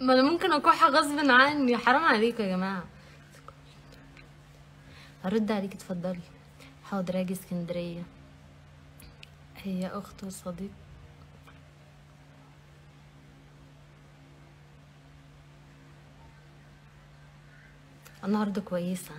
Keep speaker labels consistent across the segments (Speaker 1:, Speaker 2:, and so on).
Speaker 1: ما انا ممكن اكح غصب عني حرام عليكم يا جماعه هرد عليك اتفضلي حاضر اجي اسكندريه هي اخت وصديق النهارده كويسه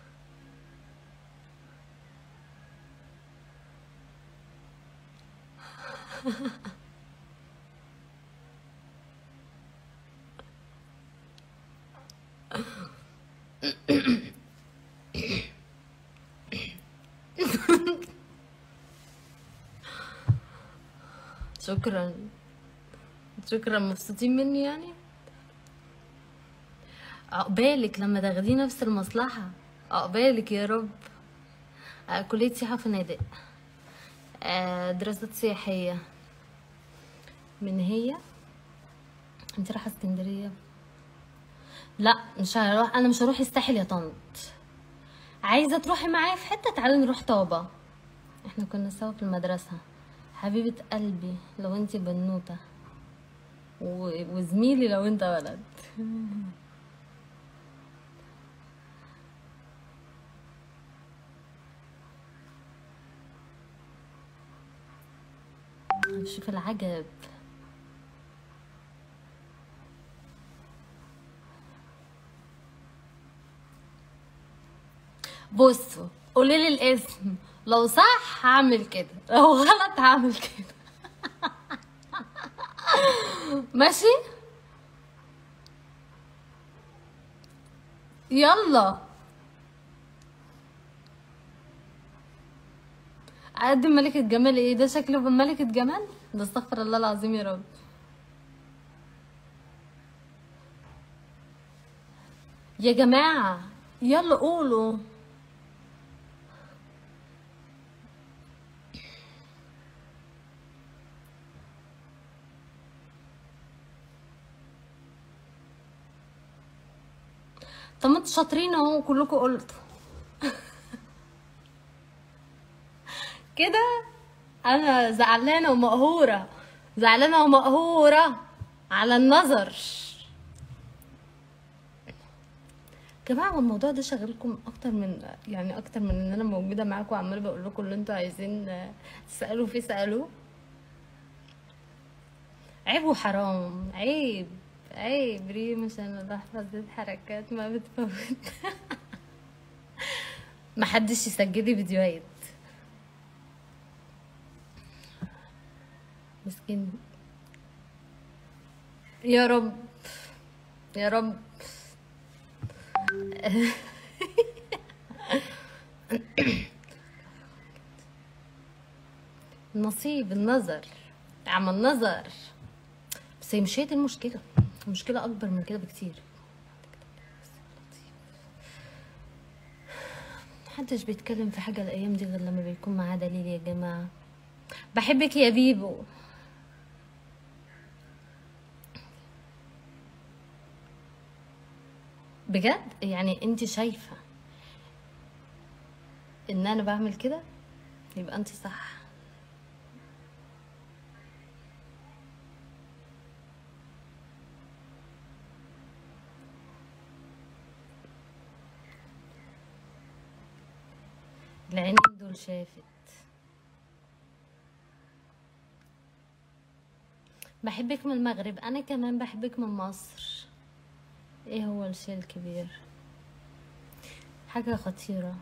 Speaker 1: شكرا شكرا مبسوطين مني يعني عقبالك لما تاخدي نفس المصلحة عقبالك يا رب آه، كلية سياحة وفنادق آه، دراسات سياحية من هي انت رايحة اسكندرية لا مش هروح انا مش هروح الساحل يا طنط عايزة تروحي معايا في حتة تعالي نروح طابة احنا كنا سوا في المدرسة حبيبة قلبي لو انت بنوتة و... وزميلي لو انت ولد شوف العجب بصوا قولي لي الاسم لو صح هعمل كده لو غلط هعمل كده ماشي يلا اقدم ملكة جمال ايه ده شكله ملكة جمال ده استغفر الله العظيم يا رب يا جماعة يلا قولوا طب ما انتوا شاطرين اهو كلكم قلتوا كده انا زعلانه ومقهوره زعلانه ومقهوره على النظر جماعة هو الموضوع ده شغلكم اكتر من يعني اكتر من ان انا موجوده معاكم وعماله بقول لكم اللي انتوا عايزين تسالوا فيه سالوه عيب وحرام عيب عيب ريم عشان انا بحفظ الحركات ما بتفوت محدش يسجل لي فيديوهات مسكين يا رب يا رب النصيب النظر عمل نظر بس هي مش هي دي المشكلة المشكلة أكبر من كده بكتير محدش بيتكلم في حاجة الأيام دي غير لما بيكون معاه دليل يا جماعة بحبك يا بيبو بجد يعني انت شايفة ان انا بعمل كده يبقى انت صح العينين دول شافت بحبك من المغرب انا كمان بحبك من مصر ايه هو الشيء الكبير حاجة خطيرة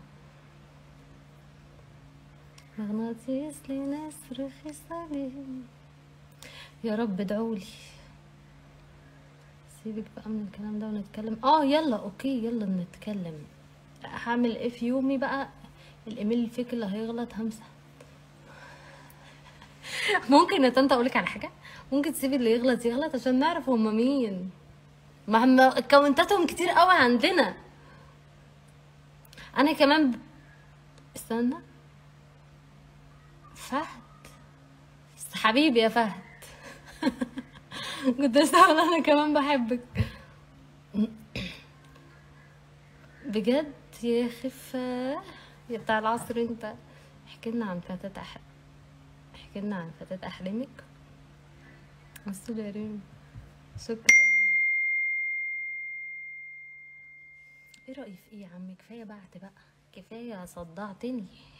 Speaker 1: مغناطيس لنسر خصالي يا رب ادعولي سيبك بقى من الكلام ده ونتكلم اه يلا اوكي يلا نتكلم هعمل ايه في يومي بقى الايميل الفيك اللي هيغلط همسح ممكن يا طنط اقولك على حاجه ممكن تسيبي اللي يغلط يغلط عشان نعرف هما مين ما هم اكونتاتهم كتير قوي عندنا انا كمان ب... استنى فهد بس حبيبي يا فهد كنت لسه هقول انا كمان بحبك بجد يا خفة يا بتاع العصر انت احكي لنا عن فتاة أح... احكي لنا عن فتاة أحلامك مسؤول يا ريم شكرا ايه رأيي في ايه يا عم كفاية بعت بقى كفاية صدعتني